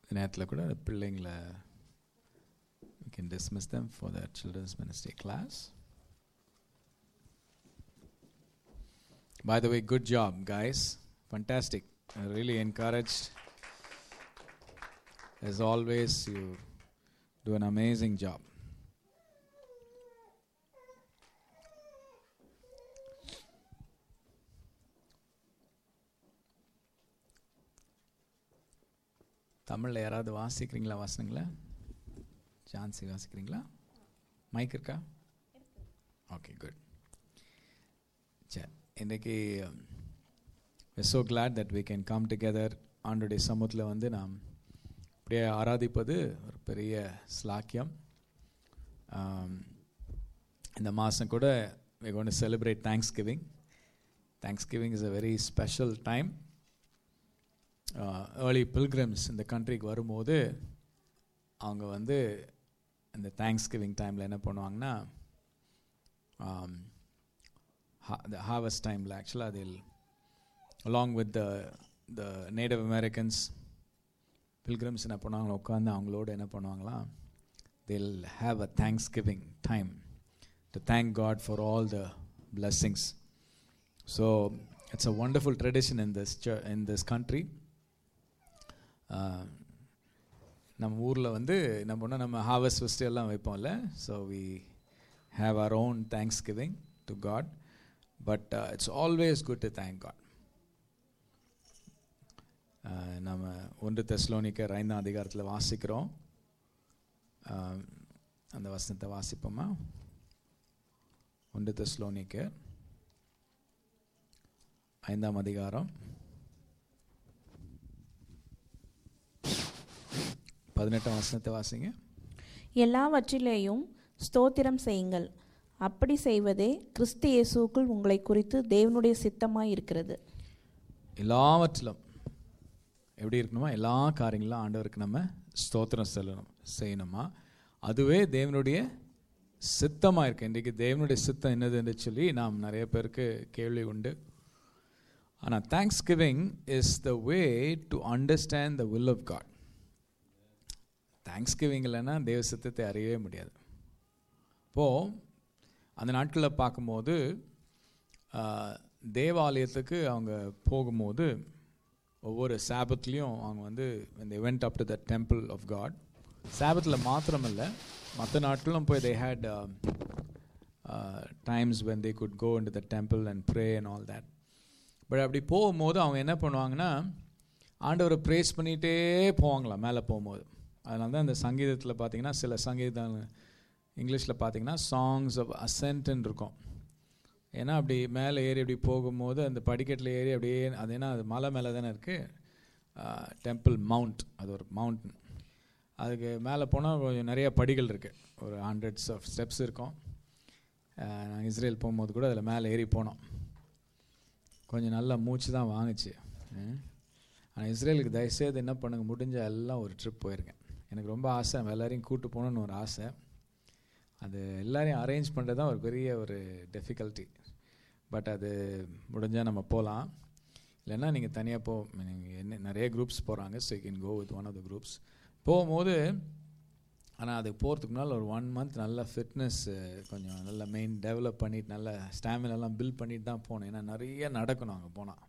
நேரத்தில் கூட பிள்ளைங்களை we can dismiss them for the children's ministry class. By the way, good job, guys. Fantastic. I really encouraged. As always, you do an amazing job. தமிழில் யாராவது வாசிக்கிறீங்களா வாசனங்களா ஜான்சி வாசிக்கிறீங்களா mike இருக்கா ஓகே குட் சரி இன்றைக்கி so glad that we can come together ஆண்டுடைய சமூகத்தில் வந்து நாம் அப்படியே ஆராதிப்பது ஒரு பெரிய ஸ்லாக்கியம் இந்த மாதம் கூட we gonna celebrate Thanksgiving Thanksgiving is a very special time early pilgrims இந்த கண்ட்ரிக்கு வரும்போது அவங்க வந்து இந்த தேங்க்ஸ் கிவிங் டைமில் என்ன பண்ணுவாங்கன்னா the harvest டைமில் ஆக்சுவலாக அதில் along with the the native americans pilgrims என்ன பண்ணுவாங்க உட்காந்து அவங்களோட என்ன பண்ணுவாங்களாம் they'll have a thanksgiving time to thank god for all the blessings so it's a wonderful tradition in this church, in this country நம்ம ஊரில் வந்து என்ன பண்ணால் நம்ம ஹார்வெஸ்ட் ஃபெஸ்டிவல்லாம் வைப்போம்ல so we have our own Thanksgiving to God but it's always good to thank God நம்ம ஒன்று தெஸ்லோனிக்கர் ஐந்தாம் அதிகாரத்தில் வாசிக்கிறோம் அந்த வசனத்தை வாசிப்போமா ஒன்று தெஸ்லோனிக்கர் ஐந்தாம் அதிகாரம் பதினெட்டாம் வசனத்தை வாசிங்க எல்லாவற்றிலேயும் ஸ்தோத்திரம் செய்யுங்கள் அப்படி செய்வதே கிறிஸ்து இயேசுக்குள் உங்களை குறித்து தேவனுடைய சித்தமாய் இருக்கிறது எல்லாவற்றிலும் எப்படி இருக்கணுமா எல்லா காரியங்களும் ஆண்டவருக்கு நம்ம ஸ்தோத்திரம் செல்லணும் செய்யணுமா அதுவே தேவனுடைய சித்தமாக இருக்கு இன்றைக்கு தேவனுடைய சித்தம் என்னதுன்னு சொல்லி நாம் நிறைய பேருக்கு கேள்வி உண்டு ஆனால் Thanksgiving is the way to understand the will of God Thanksgiving இல்லைன்னா தேவ சித்தத்தை அறியவே முடியாது இப்போது அந்த நாட்களில் பார்க்கும்போது தேவாலயத்துக்கு அவங்க போகும்போது ஒவ்வொரு சாபத்லேயும் அவங்க வந்து இந்த event up to the temple of God சாபத்தில் மாத்திரம் இல்லை மற்ற நாட்களும் போய் they had times when they could go in the temple and pray and all that but அப்படி போகும்போது அவங்க என்ன பண்ணுவாங்கன்னா ஆண்டவரை ப்ரேஸ் பண்ணிகிட்டே போவாங்களாம் மேலே போகும்போது அதனால தான் இந்த சங்கீதத்தில் பார்த்தீங்கன்னா சில சங்கீதம் இங்கிலீஷில் பார்த்தீங்கன்னா சாங்ஸ் ஆஃப் அசென்ட்னு இருக்கும் ஏன்னா அப்படி மேலே ஏறி அப்படி போகும்போது அந்த படிக்கட்டில் ஏறி அப்படியே அது ஏன்னா அது மலை மேலே தானே இருக்குது டெம்பிள் மவுண்ட் அது ஒரு மவுண்டன் அதுக்கு மேலே போனால் கொஞ்சம் நிறைய படிகள் இருக்குது ஒரு ஹண்ட்ரட்ஸ் ஆஃப் ஸ்டெப்ஸ் இருக்கும் நாங்கள் இஸ்ரேல் போகும்போது கூட அதில் மேலே ஏறி போனோம் கொஞ்சம் நல்லா மூச்சு தான் வாங்குச்சு ஆனால் இஸ்ரேலுக்கு தயவுசெய்து என்ன பண்ணுங்க முடிஞ்ச எல்லாம் ஒரு ட்ரிப் போயிருக்கேன் எனக்கு ரொம்ப ஆசை எல்லாரையும் கூட்டு போகணுன்னு ஒரு ஆசை அது எல்லாரையும் அரேஞ்ச் பண்ணுறது தான் ஒரு பெரிய ஒரு டெஃபிகல்ட்டி பட் அது முடிஞ்சால் நம்ம போகலாம் இல்லைன்னா நீங்கள் தனியாக போ நீங்கள் என்ன நிறைய குரூப்ஸ் போகிறாங்க so you can go with one of the groups போகும்போது ஆனால் அதுக்கு போகிறதுக்கு முன்னால் ஒரு ஒன் மந்த் நல்ல ஃபிட்னஸ் கொஞ்சம் நல்லா மெயின் டெவலப் பண்ணிட்டு நல்ல ஸ்டாமினெல்லாம் பில்ட் பண்ணிட்டு தான் போகணும் ஏன்னா நிறைய நடக்கணும் அங்கே போனால்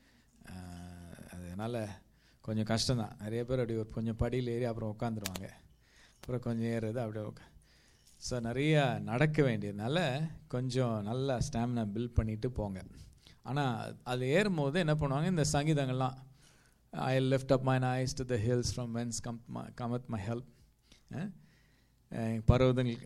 அதனால் கொஞ்சம் கஷ்டம்தான் நிறைய பேர் அப்படி ஒரு கொஞ்சம் படியில் ஏறி அப்புறம் உட்காந்துருவாங்க அப்புறம் கொஞ்சம் ஏறுறது அப்படியே உட்கா ஸோ நிறைய நடக்க வேண்டியதுனால கொஞ்சம் நல்லா ஸ்டாமினா பில்ட் பண்ணிட்டு போங்க ஆனால் அது ஏறும்போது என்ன பண்ணுவாங்க இந்த சங்கீதங்கள்லாம் I lift up my eyes to the hills from whence come cometh my help பருவதங்கள்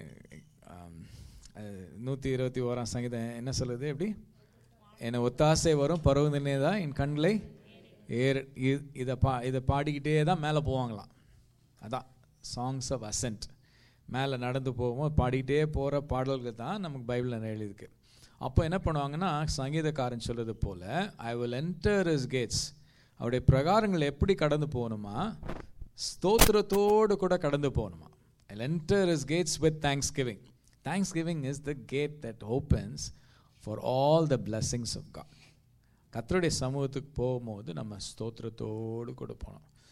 நூற்றி இருபத்தி ஓராம் சங்கீதம் என்ன சொல்லுது எப்படி என்னை ஒத்தாசை வரும் பருவதனே தான் என் கண்களை ஏர் இதை பா இதை பாடிக்கிட்டே தான் மேலே போவாங்களாம் அதான் சாங்ஸ் ஆஃப் அசென்ட் மேலே நடந்து போகும்போது பாடிக்கிட்டே போகிற பாடல்கள் தான் நமக்கு பைபிளில் எழுதிருக்கு அப்போ என்ன பண்ணுவாங்கன்னா சங்கீதக்காரன் சொல்கிறது போல் I will enter his gates அவருடைய பிரகாரங்கள் எப்படி கடந்து போகணுமா ஸ்தோத்திரத்தோடு கூட கடந்து போகணுமா I enter his gates with Thanksgiving Thanksgiving is the gate that opens for all the blessings of God கத்தருடைய சமூகத்துக்கு போகும்போது நம்ம ஸ்தோத்திரத்தோடு கூட போகணும்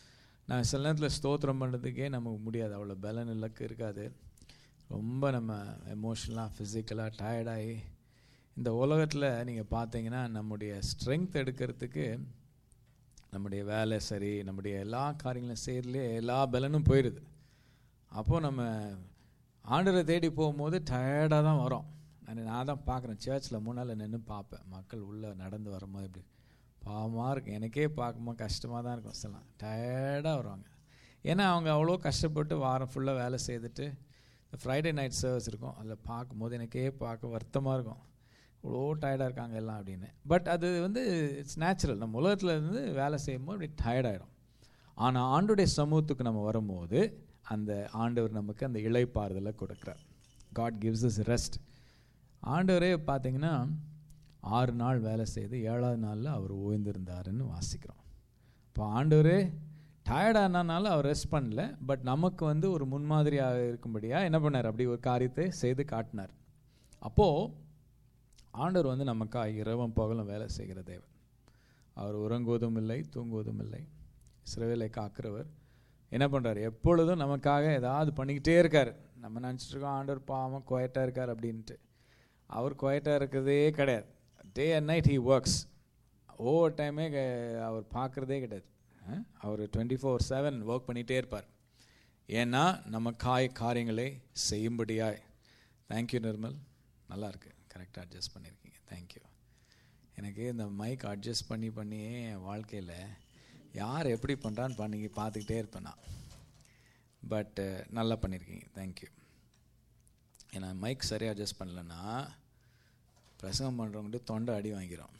நான் சில நேரத்தில் ஸ்தோத்திரம் பண்ணுறதுக்கே நமக்கு முடியாது அவ்வளோ பலன் இலக்கு இருக்காது ரொம்ப நம்ம எமோஷனலாக ஃபிசிக்கலாக டயர்டாகி இந்த உலகத்தில் நீங்கள் பார்த்தீங்கன்னா நம்முடைய ஸ்ட்ரென்த் எடுக்கிறதுக்கு நம்முடைய வேலை சரி நம்முடைய எல்லா காரியங்களும் செய்யறதுலே எல்லா பலனும் போயிடுது அப்போது நம்ம ஆண்டரை தேடி போகும்போது டயர்டாக தான் வரோம் நான் நான் தான் பார்க்குறேன் சர்ச்சில் முன்னால் நின்று பார்ப்பேன் மக்கள் உள்ளே நடந்து வரும்போது இப்படி பாவமாக இருக்கும் எனக்கே பார்க்கும்போது கஷ்டமாக தான் இருக்கும் சில டயர்டாக வருவாங்க ஏன்னா அவங்க அவ்வளோ கஷ்டப்பட்டு வாரம் ஃபுல்லாக வேலை செய்துட்டு ஃப்ரைடே நைட் சர்வீஸ் இருக்கும் அதில் பார்க்கும்போது எனக்கே பார்க்க வருத்தமாக இருக்கும் இவ்வளோ டயர்டாக இருக்காங்க எல்லாம் அப்படின்னு பட் அது வந்து இட்ஸ் நேச்சுரல் நம்ம உலகத்தில் இருந்து வேலை செய்யும்போது அப்படி டயர்டாயிடும் ஆனால் ஆண்டுடைய சமூகத்துக்கு நம்ம வரும்போது அந்த ஆண்டவர் நமக்கு அந்த இளைப்பாறுதலை கொடுக்குறார் காட் கிவ்ஸ் இஸ் ரெஸ்ட் ஆண்டவரே பார்த்தீங்கன்னா ஆறு நாள் வேலை செய்து ஏழாவது நாளில் அவர் ஓய்ந்திருந்தாருன்னு வாசிக்கிறோம் இப்போ ஆண்டவரே டயர்டானாலும் அவர் ரெஸ்ட் பண்ணல பட் நமக்கு வந்து ஒரு முன்மாதிரியாக இருக்கும்படியாக என்ன பண்ணார் அப்படி ஒரு காரியத்தை செய்து காட்டினார் அப்போது ஆண்டவர் வந்து நமக்காக இரவும் பகலும் வேலை செய்கிற தேவன் அவர் உறங்குவதும் இல்லை தூங்குவதும் இல்லை சிறவேலை காக்கிறவர் என்ன பண்ணுறார் எப்பொழுதும் நமக்காக ஏதாவது பண்ணிக்கிட்டே இருக்கார் நம்ம நினச்சிட்டு இருக்கோம் ஆண்டவர் பாவம் குவைட்டாக இருக்கார் அப்படின்ட்டு அவர் குவைட்டாக இருக்கிறதே கிடையாது day and night he works ஒவ்வொரு டைமே அவர் பார்க்குறதே கிடையாது அஹ், அவர் டுவெண்ட்டி ஃபோர் செவன் ஒர்க் பண்ணிகிட்டே இருப்பார் ஏன்னா நமக்காய் காரியங்களை செய்யும்படியாய் தேங்க்யூ நிர்மல் நல்லா இருக்கு கரெக்டாக அட்ஜஸ்ட் பண்ணியிருக்கீங்க தேங்க்யூ எனக்கு இந்த மைக் அட்ஜஸ்ட் பண்ணி பண்ணியே என் வாழ்க்கையில் யார் எப்படி பண்ணுறான்னு பண்ணி பார்த்துக்கிட்டே இருப்பேன் நான் பட்டு நல்லா பண்ணியிருக்கீங்க தேங்க்யூ ஏன்னா மைக் சரியாக அட்ஜஸ்ட் பண்ணலன்னா பிரசங்கம் பண்ணுறவங்ககிட்ட தொண்டை அடி வாங்கிரும்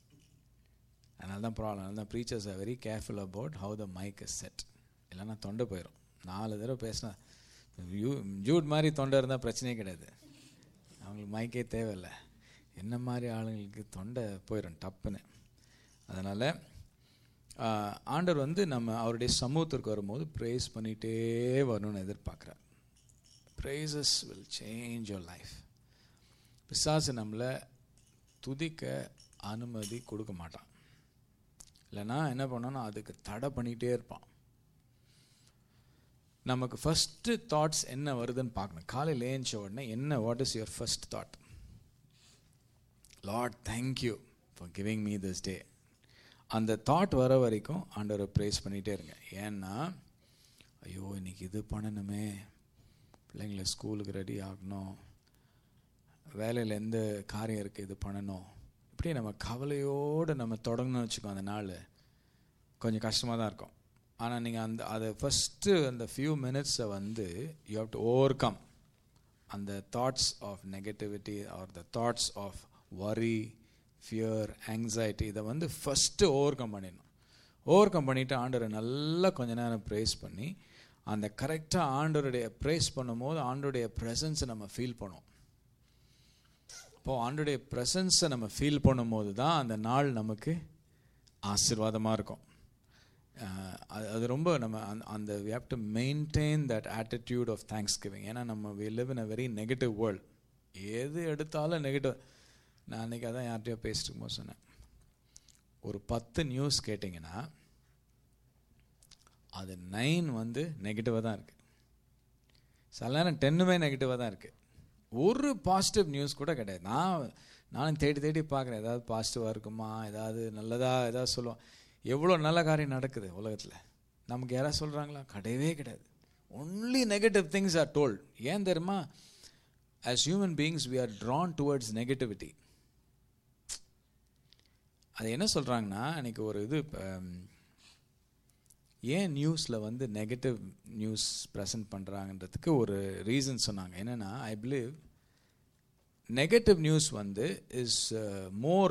அதனால தான் ப்ராப்ளம் அதனால தான் preachers are very careful about how the mike is set இல்லைன்னா தொண்டை போயிடும் நாலு தடவை பேசினா யூ ஜூட் மாதிரி தொண்டை இருந்தால் பிரச்சனையே கிடையாது அவங்களுக்கு மைக்கே தேவையில்லை என்ன மாதிரி ஆளுங்களுக்கு தொண்டை போயிடும் டப்புன்னு அதனால் ஆண்டவர் வந்து நம்ம அவருடைய சமூகத்திற்கு வரும்போது ப்ரேஸ் பண்ணிகிட்டே வரணும்னு எதிர்பார்க்குறார் praises will change your life பிசாசு நம்மளை துதிக்க அனுமதி கொடுக்க மாட்டான் இல்லைன்னா என்ன பண்ணோன்னா அதுக்கு தடை பண்ணிகிட்டே இருப்பான் நமக்கு ஃபஸ்ட்டு தாட்ஸ் என்ன வருதுன்னு பார்க்கணும் காலையில் ஏஞ்ச உடனே என்ன what is your first thought Lord thank you for giving me this day அந்த தாட் வர வரைக்கும் ஆண்டவரை ப்ரேஸ் பண்ணிகிட்டே இருங்க ஏன்னா ஐயோ இன்னைக்கு இது பண்ணணுமே பிள்ளைங்களை ஸ்கூலுக்கு ரெடி ஆகணும் வேலையில் எந்த காரியம் இருக்குது இது பண்ணணும் இப்படி நம்ம கவலையோடு நம்ம தொடங்கணும்னு வச்சுக்கோ அந்த நாள் கொஞ்சம் கஷ்டமாக தான் இருக்கும் ஆனால் நீங்கள் அந்த அதை ஃபஸ்ட்டு அந்த ஃபியூ மினிட்ஸை வந்து you have to overcome அந்த thoughts of negativity or the thoughts of worry fear anxiety இதை வந்து ஃபஸ்ட்டு ஓவர் கம் பண்ணிடணும் ஓவர் கம் பண்ணிவிட்டு ஆண்டவரை நல்லா கொஞ்ச நேரம் ப்ரேஸ் பண்ணி அந்த கரெக்டாக ஆண்டவருடைய ப்ரேஸ் பண்ணும்போது ஆண்டோடைய ப்ரெசன்ஸை நம்ம ஃபீல் பண்ணுவோம் இப்போது ஆண்டோடைய ப்ரெசன்ஸை நம்ம ஃபீல் பண்ணும்போது தான் அந்த நாள் நமக்கு ஆசீர்வாதமாக இருக்கும் அஹ் அது அது ரொம்ப நம்ம அந்த அந்த we have to maintain that attitude of Thanksgiving ஏன்னா நம்ம we live in a very negative world எது எடுத்தாலும் நெகட்டிவ் நான் அன்றைக்கி அதான் யார்கிட்டயோ பேசிட்டு இருக்கும்போது சொன்னேன் ஒரு பத்து நியூஸ் கேட்டிங்கன்னா அது நைன் வந்து நெகட்டிவாக தான் இருக்குது சில நேரம் டென்னுமே நெகட்டிவாக தான் இருக்குது ஒரு பாசிட்டிவ் நியூஸ் கூட கிடையாது நான் நானும் தேடி தேடி பார்க்குறேன் ஏதாவது பாசிட்டிவாக இருக்குமா ஏதாவது நல்லதாக ஏதாவது சொல்லுவோம் எவ்வளோ நல்ல காரியம் நடக்குது உலகத்தில் நமக்கு யாராவது சொல்கிறாங்களா கிடையவே கிடையாது only negative things are told ஏன் தெரியுமா as human beings we are drawn towards negativity அது என்ன சொல்கிறாங்கன்னா அன்றைக்கி ஒரு இது ஹம், ஏன் நியூஸில் வந்து நெகட்டிவ் நியூஸ் ப்ரெசென்ட் பண்ணுறாங்கன்றதுக்கு ஒரு ரீசன் சொன்னாங்க என்னென்னா ஐ பிலீவ் நெகட்டிவ் நியூஸ் வந்து is more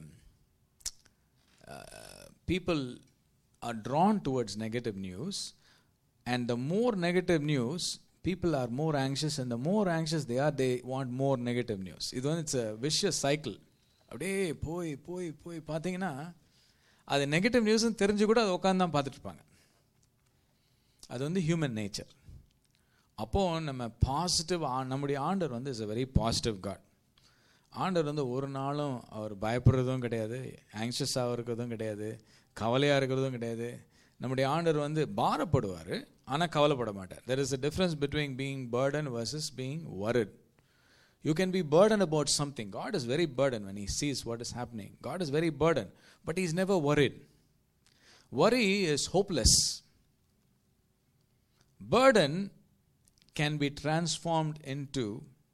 people are drawn towards negative news and the more negative news people are more anxious and the more anxious they are they want more negative news இது வந்து it's a vicious cycle அப்படியே போய் போய் போய் பார்த்தீங்கன்னா அது negative நியூஸ்னு தெரிஞ்சு கூட அதை உட்காந்து தான் பார்த்துட்டு இருப்பாங்க அது வந்து ஹியூமன் நேச்சர் அப்போது நம்ம பாசிட்டிவ் நம்முடைய ஆண்டர் வந்து is a very positive God ஆண்டவர் வந்து ஒரு நாளும் அவர் பயப்படுறதும் கிடையாது ஆங்ஷியஸாக இருக்கிறதும் கிடையாது கவலையாக இருக்கிறதும் கிடையாது நம்முடைய ஆண்டவர் வந்து பாரப்படுவார் ஆனால் கவலைப்பட மாட்டார் there is a difference between being burden versus being worried you can be burdened about something god is very burdened when he sees what is happening god is very burdened but he's never worried worry is hopeless burden can be transformed into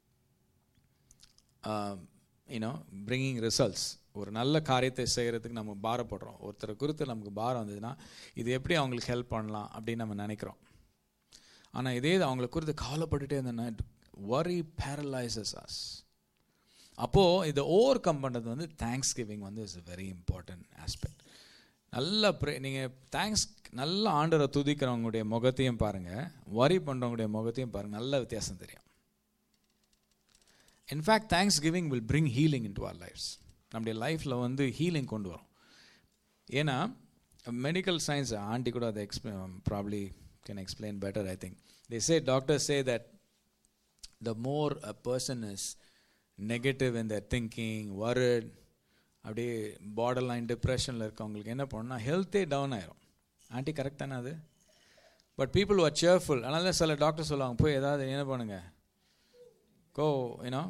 um, you know bringing results ஒரு நல்ல காரியத்தை செய்கிறதுக்கு நம்ம பாரப்படுறோம் ஒருத்தரை குறித்து நமக்கு பாரம் வந்ததுன்னா இது எப்படி அவங்களுக்கு ஹெல்ப் பண்ணலாம் அப்படின்னு நம்ம நினைக்கிறோம் ஆனால் இதே இது அவங்களை குறித்து கவலைப்பட்டுட்டே இருந்தேன்னா worry paralyzes us அப்போது இதை ஓவர் கம் பண்ணுறது வந்து தேங்க்ஸ் கிவிங் வந்து is a very important aspect நல்ல ப்ரே நீங்கள் தேங்க்ஸ் நல்ல ஆண்டரை துதிக்கிறவங்களுடைய முகத்தையும் பாருங்கள் வரி பண்ணுறவங்களுடைய முகத்தையும் பாருங்கள் நல்ல வித்தியாசம் தெரியும் in fact thanks giving will bring healing into our lives நம்முடைய லைஃப்பில் வந்து ஹீலிங் கொண்டு வரும் ஏன்னா மெடிக்கல் சயின்ஸ் ஆண்டி கூட அதை explain probably can explain better I think they say doctor say that the more a person is negative in their thinking, worried, அப்படியே பார்டர் லைன் டிப்ரெஷனில் இருக்கவங்களுக்கு என்ன பண்ணணும்னா ஹெல்த்தே டவுன் ஆயிரும் ஆண்டி கரெக்ட் தானே அது பட் பீப்புள் ஆர் சேர்ஃபுல் அதனால தான் சில டாக்டர் சொல்லுவாங்க போய் ஏதாவது என்ன பண்ணுங்க கோ you know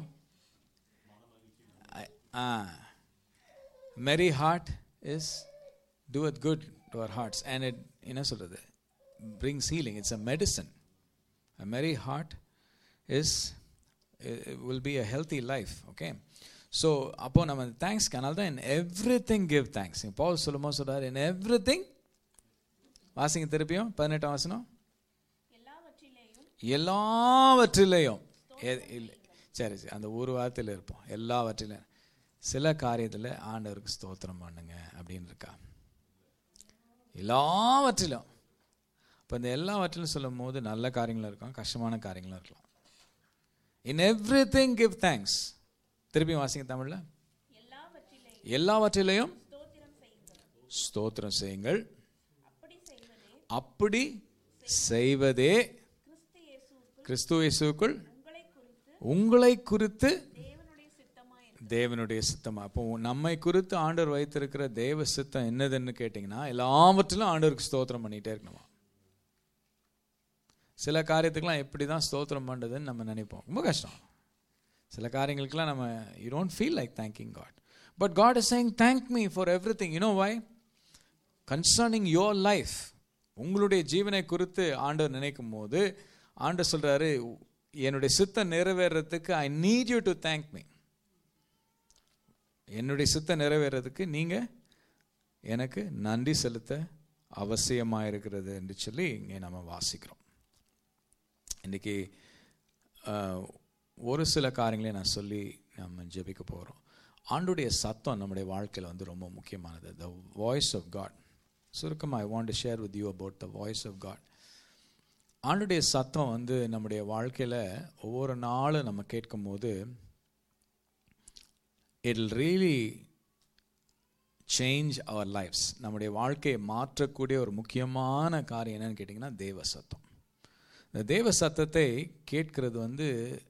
a merry heart is do it good to our hearts and it என்ன சொல்கிறது brings healing it's a medicine a merry heart is it will be a healthy life okay so அப்போ நம்ம thanks அதனால தான் in everything give thanks Paul சொல்லுமோ சொல்றாரு in every thing வாசிங்க திருப்பியும் பதினெட்டாம் வாசனம் எல்லாவற்றிலையும் எ- இல்லை சரி சரி அந்த ஒரு வார்த்தையில் இருப்போம் எல்லாவற்றிலையும் சில காரியத்தில் ஆண்டவருக்கு ஸ்தோத்திரம் பண்ணுங்க அப்படின்னு இருக்கா எல்லாவற்றிலும் இப்போ இந்த எல்லாவற்றிலும் சொல்லும் போது நல்ல காரியங்களும் இருக்கும் கஷ்டமான காரியங்களும் இருக்கலாம் in everything give thanks திருப்பி வாசிங்க தமிழ்ல எல்லாவற்றிலையும் ஸ்தோத்திரம் செய்யுங்கள் அப்படி செய்வதே கிறிஸ்து இயேசுக்குள் உங்களை குறித்து தேவனுடைய சித்தமா அப்போ நம்மை குறித்து ஆண்டவர் வைத்திருக்கிற தேவ சித்தம் என்னதுன்னு கேட்டிங்கன்னா எல்லாவற்றிலும் ஆண்டவருக்கு ஸ்தோத்திரம் பண்ணிட்டே இருக்கணுமா சில காரியத்துக்கெல்லாம் எப்படி தான் ஸ்தோத்திரம் பண்ணுறதுன்னு நம்ம நினைப்போம் ரொம்ப கஷ்டம் சில காரியங்களுக்கெல்லாம் நம்ம you don't feel like thanking God but God is saying thank me for everything you know why concerning your life உங்களுடைய ஜீவனை குறித்து ஆண்டவர் நினைக்கும் போது ஆண்டவர் சொல்றாரு என்னுடைய சித்தம் நிறைவேறதுக்கு I need you to thank me என்னுடைய சித்தம் நிறைவேறதுக்கு நீங்க எனக்கு நன்றி செலுத்த அவசியமாக இருக்கிறது என்று சொல்லி இங்கே நம்ம வாசிக்கிறோம் இன்னைக்கு ஆஹ், ஒரு சில காரியங்களை நான் சொல்லி நம்ம ஜெபிக்க போகிறோம் ஆண்டுடைய சத்தம் நம்முடைய வாழ்க்கையில் வந்து ரொம்ப முக்கியமானது த வாய்ஸ் ஆஃப் காட் சுருக்கமாக I want to share with you about the voice of God ஆண்டுடைய சத்தம் வந்து நம்முடைய வாழ்க்கையில் ஒவ்வொரு நாளும் நம்ம கேட்கும்போது it really change our lives நம்முடைய வாழ்க்கையை மாற்றக்கூடிய ஒரு முக்கியமான காரியம் என்னன்னு கேட்டிங்கன்னா தேவ சத்தம் இந்த தேவ சத்தத்தை கேட்கிறது வந்து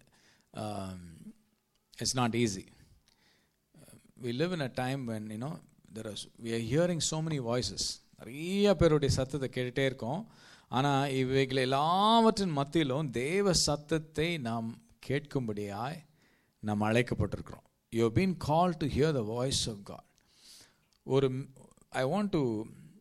it's not easy we live in a time when you know there are we are hearing so many voices நிறைய பேருடைய சத்தத்தை கேட்டுகிட்டே இருக்கோம் ஆனால் இவைகள் எல்லாவற்றின் மத்தியிலும் தேவ சத்தத்தை நாம் கேட்கும்படியாய் நாம் அழைக்கப்பட்டிருக்கிறோம் you been call to hear the voice of God ஒரு I want to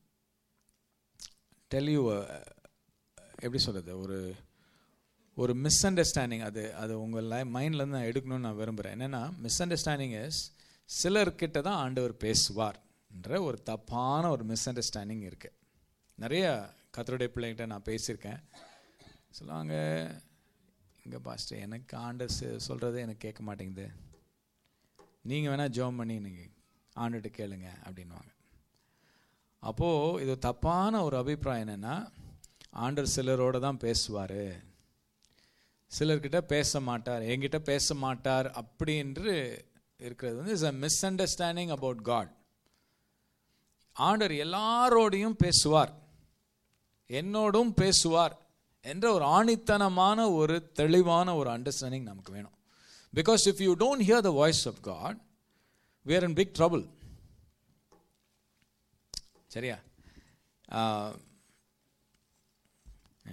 tell you எப்படி சொல்கிறது ஒரு ஒரு மிஸ் அண்டர்ஸ்டாண்டிங் அது அது உங்கள் லை மைண்ட்லேருந்து நான் எடுக்கணும்னு நான் விரும்புகிறேன் என்னென்னா மிஸ் அண்டர்ஸ்டாண்டிங் இஸ் சிலர்கிட்ட தான் ஆண்டவர் பேசுவார் என்ற ஒரு தப்பான ஒரு மிஸ் அண்டர்ஸ்டாண்டிங் இருக்குது நிறைய கத்தருடைய பிள்ளைகிட்ட நான் பேசியிருக்கேன் சொல்லுவாங்க இங்கே பாஸ்டர் எனக்கு ஆண்டர் சொல்கிறது எனக்கு கேட்க மாட்டேங்குது நீங்கள் வேணால் ஜோம் பண்ணி நீங்கள் ஆண்டுகிட்ட கேளுங்க அப்படின்வாங்க அப்போது இது தப்பான ஒரு அபிப்பிராயம் என்னென்னா ஆண்டர் சிலரோட தான் பேசுவார் சிலர்கிட்ட பேச மாட்டார் என்கிட்ட பேச மாட்டார் அப்படி என்று இருக்கிறது வந்து is a misunderstanding about God ஆண்டர் எல்லாரோடையும் பேசுவார் என்னோடும் பேசுவார் என்ற ஒரு ஆணித்தனமான ஒரு தெளிவான ஒரு அண்டர்ஸ்டாண்டிங் நமக்கு வேணும் because if you don't hear the voice of God we are in big trouble சரியா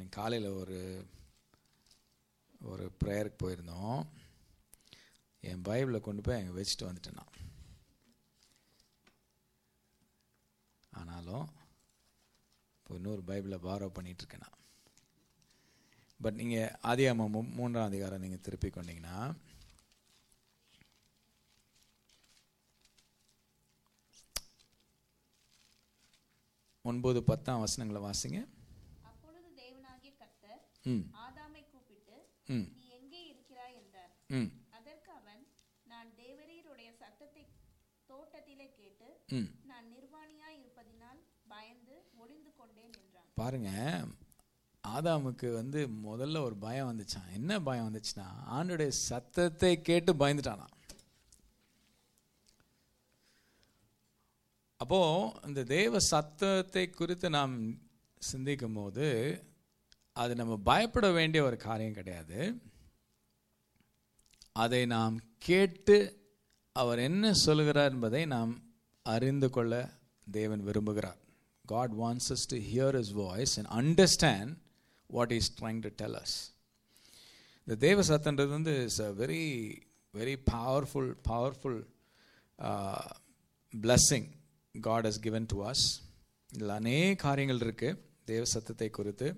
இன்னைக்கு காலையில் ஒரு ஒரு ப்ரேயருக்கு போயிருந்தோம் என் பைபிளை கொண்டு போய் அங்கே வச்சுட்டு வந்துட்டேன் நான் ஆனாலும் இப்போ இன்னொரு பைபிளை பாரோ பண்ணிட்டு இருக்கேன் நான் பட் நீங்கள் ஆதியாமம் மூன்றாம் அதிகாரம் நீங்கள் திருப்பி கொண்டீங்கன்னா ஒன்பது பத்தாம் வசனங்களை வாசிங்க அப்பொழுது தேவனாகிய கர்த்தர் ம் ஆதாமை கூப்பிட்டு ம் நீ எங்கே இருக்கிறாய் என்றார் ம் அதற்கு அவன் நான் தேவரீருடைய சத்தத்தை தோட்டத்திலே கேட்டு ம் நான் நிர்வாணியாய் இருப்பதினால் பயந்து ஒளிந்து கொண்டேன் என்றான் பாருங்க ஆதாமுக்கு வந்து முதல்ல ஒரு பயம் வந்துச்சான் என்ன பயம் வந்துச்சுன்னா ஆண்டுடைய சத்தத்தை கேட்டு பயந்துட்டானா அப்போ இந்த தேவ சத்தத்தை குறித்து நாம் சிந்திக்கும் போது அது நம்ம பயப்பட வேண்டிய ஒரு காரியம் கிடையாது அதை நாம் கேட்டு அவர் என்ன சொல்கிறார் என்பதை நாம் அறிந்து கொள்ள தேவன் விரும்புகிறார் God wants us to hear His voice and understand what He's trying to tell us. இந்த தேவ சத்தன்றது வந்து it's a very very powerful powerful blessing God has given to us இதில் அநேக காரியங்கள் இருக்குது தேவ சத்தத்தை குறித்து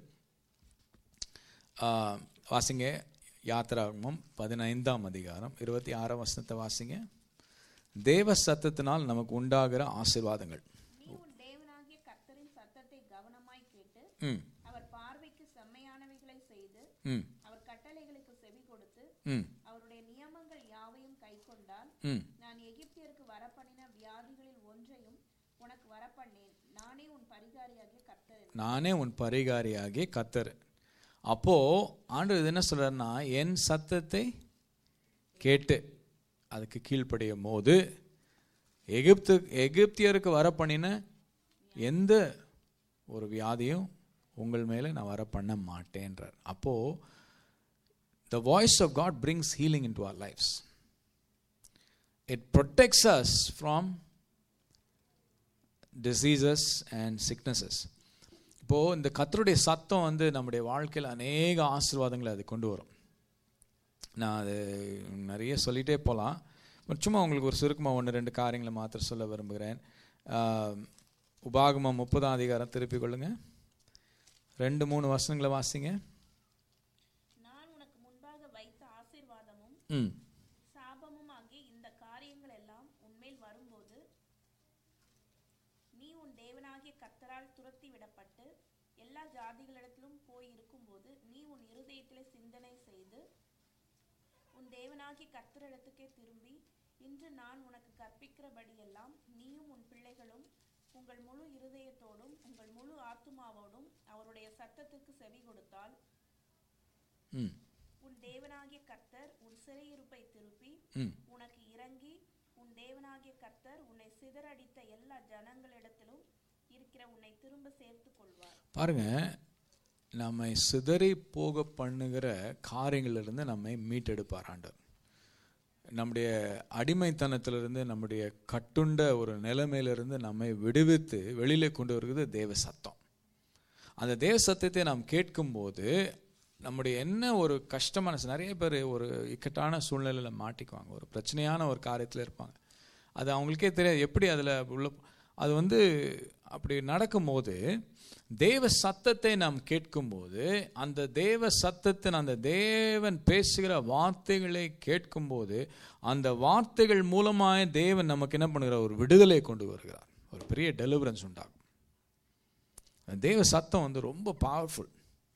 ஆஹ், வாசிங்க யாத்திராகமம் பதினைந்தாம் அதிகாரம் இருபத்தி ஆறாம் வசனத்தை வாசிங்க தேவ சத்தத்தினால் நமக்கு உண்டாகிற ஆசீர்வாதங்கள் நீ உன் தேவனாகிய கர்த்தரின் சத்தத்தை கவனமாய் கேட்டு ம் அவர் பார்வைக்கு செம்மையானவைகளை செய்து ம் அவர் கட்டளைகளுக்கு செவி கொடுத்து ம் அவருடைய நியமங்கள் யாவையும் கைக்கொண்டால் ம் நான் எகிப்தியருக்கு வரப்பண்ணின வியாதிகளில் ஒன்றையும் உனக்கு வரப்பண்ணேன் நானே உன் பரிகாரியாகிய கர்த்தர் என்றார். நானே உன் பரிகாரியாகிய கத்தர் அப்போ ஆண்டவர் என்ன சொல்றாருன்னா என் சத்தத்தை கேட்டு அதுக்கு கீழ்ப்படியும் போது எகிப்து எகிப்தியருக்கு வர பண்ணின எந்த ஒரு வியாதியும் உங்கள் மேலே நான் வர பண்ண மாட்டேன்றார் அப்போ the voice of God brings healing into our lives it protects us from diseases and sicknesses இப்போது இந்த கத்தருடைய சத்தம் வந்து நம்முடைய வாழ்க்கையில் அநேக ஆசீர்வாதங்களை அது கொண்டு வரும் நான் அது நிறைய சொல்லிகிட்டே போகலாம் பட் சும்மா உங்களுக்கு ஒரு சுருக்கமாக ஒன்று ரெண்டு காரியங்களை மாத்திரம் சொல்ல விரும்புகிறேன் ஆஹ், உபாகமம் முப்பதாம் அதிகாரம் திருப்பிக் கொள்ளுங்க ரெண்டு மூணு வசனங்களை வாசிங்க நான் உனக்கு முன்பாக வைத்த ஆசீர்வாதமும் ம் சாபமும் ஆகிய இந்த காரியங்கள் எல்லாம் உன்மேல் வரும்போது நீ உன் தேவனாகிய கர்த்தரால் துரத்தி விடப்பட்டு எல்லா ஜாதிகளிடத்திலும் போய் இருக்கும்போது நீ உன் இருதயத்திலே சிந்தனை செய்து உன் தேவனாகிய கர்த்தரிடத்துக்கே திரும்பி இன்று நான் உனக்கு கற்பிக்கிறபடியெல்லாம் நீயும் உன் பிள்ளைகளும் உங்கள் முழு இருதயத்தோடும் உங்கள் முழு ஆத்துமாவோடும் அவருடைய சத்தத்துக்கு செவி கொடுத்தால் ம் உன் தேவனாகிய கர்த்தர் உன் சிறையிருப்பை திருப்பி ம் உனக்கு இறங்கி உன் தேவனாகிய கர்த்தர் உன்னை சிதறடித்த எல்லா ஜனங்களிடத்திலும் இருக்கிற உன்னை திரும்ப சேர்த்துக் கொள்வார் பாருங்க நம்மை சிதறி போக பண்ணுகிற காரியங்களிலிருந்து நம்மை மீட்டெடுப்பார் ஆண்டவர் நம்முடைய அடிமைத்தனத்திலிருந்து நம்முடைய கட்டுண்ட ஒரு நிலைமையிலிருந்து நம்மை விடுவித்து வெளியில கொண்டு வருகிறது தேவ சத்தம் அந்த தேவ சத்தத்தை நாம் கேட்கும்போது நம்முடைய என்ன ஒரு கஷ்டமான நிறைய பேர் ஒரு இக்கட்டான சூழ்நிலையில் மாட்டிக்குவாங்க ஒரு பிரச்சனையான ஒரு காரியத்தில் இருப்பாங்க அது அவங்களுக்கே தெரியாது எப்படி அதில் உள்ள அது வந்து அப்படி நடக்கும்போது தேவ சத்தத்தை நாம் கேட்கும்போது அந்த தேவ சத்தத்தின் அந்த தேவன் பேசுகிற வார்த்தைகளை கேட்கும்போது அந்த வார்த்தைகள் மூலமாக தேவன் நமக்கு என்ன பண்ணுகிறார் ஒரு விடுதலை கொண்டு வருகிறார் ஒரு பெரிய டெலிவரன்ஸ் உண்டாகும் அந்த தேவ சத்தம் வந்து ரொம்ப பவர்ஃபுல்